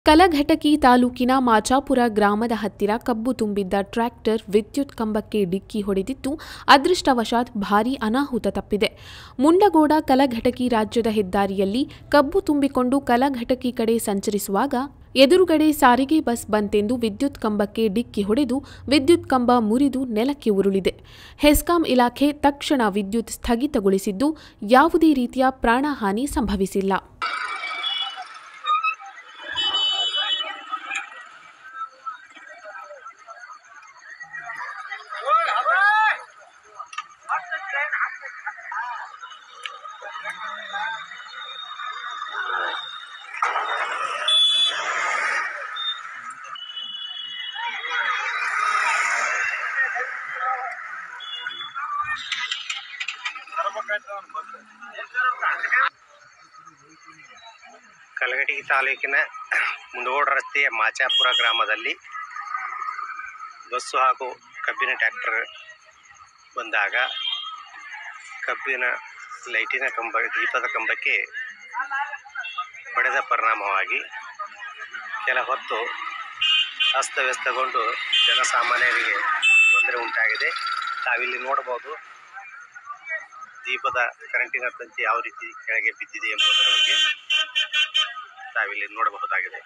ಕಲಘಟಕಿ ತಾಲೂಕಿನ ಮಾಚಾಪುರ ಗ್ರಾಮದ ಹತ್ತಿರ ಕಬ್ಬು ತುಂಬಿದ್ದ ಟ್ರ್ಯಾಕ್ಟರ್ ವಿದ್ಯುತ್ ಕಂಬಕ್ಕೆ ಡಿಕ್ಕಿ ಹೊಡೆದಿದ್ದು ಅದೃಷ್ಟವಶಾತ್ ಭಾರೀ ಅನಾಹುತ ತಪ್ಪಿದೆ ಮುಂಡಗೋಡ ಕಲಘಟಕಿ ರಾಜ್ಯದ ಹೆದ್ದಾರಿಯಲ್ಲಿ ಕಬ್ಬು ತುಂಬಿಕೊಂಡು ಕಲಘಟಕಿ ಕಡೆ ಸಂಚರಿಸುವಾಗ ಎದುರುಗಡೆ ಸಾರಿಗೆ ಬಸ್ ಬಂತೆಂದು ವಿದ್ಯುತ್ ಕಂಬಕ್ಕೆ ಡಿಕ್ಕಿ ಹೊಡೆದು ವಿದ್ಯುತ್ ಕಂಬ ಮುರಿದು ನೆಲಕ್ಕೆ ಉರುಳಿದೆ ಹೆಸ್ಕಾಂ ಇಲಾಖೆ ತಕ್ಷಣ ವಿದ್ಯುತ್ ಸ್ಥಗಿತಗೊಳಿಸಿದ್ದು ಯಾವುದೇ ರೀತಿಯ ಪ್ರಾಣಹಾನಿ ಸಂಭವಿಸಿಲ್ಲ ಕಲಗಟಗಿ ತಾಲೂಕಿನ ಮುಂಡಗೋಡ ರಸ್ತೆಯ ಮಾಚಾಪುರ ಗ್ರಾಮದಲ್ಲಿ ಬಸ್ಸು ಹಾಗೂ ಕಬ್ಬಿನ ಟ್ರ್ಯಾಕ್ಟರ್ ಬಂದಾಗ ಕಬ್ಬಿನ ಲೈಟಿನ ಕಂಬ ದೀಪದ ಕಂಬಕ್ಕೆ ಹೊಡೆದ ಪರಿಣಾಮವಾಗಿ ಕೆಲ ಹೊತ್ತು ಅಸ್ತವ್ಯಸ್ತಗೊಂಡು ಜನಸಾಮಾನ್ಯರಿಗೆ ತೊಂದರೆ ಉಂಟಾಗಿದೆ ತಾವಿಲ್ಲಿ ನೋಡಬಹುದು ದೀಪದ ಕರೆಂಟಿನ ತಂತಿ ಯಾವ ರೀತಿ ಕೆಳಗೆ ಬಿದ್ದಿದೆ ಎಂಬುದರ ಬಗ್ಗೆ ತಾವಿಲ್ಲಿ ನೋಡಬಹುದಾಗಿದೆ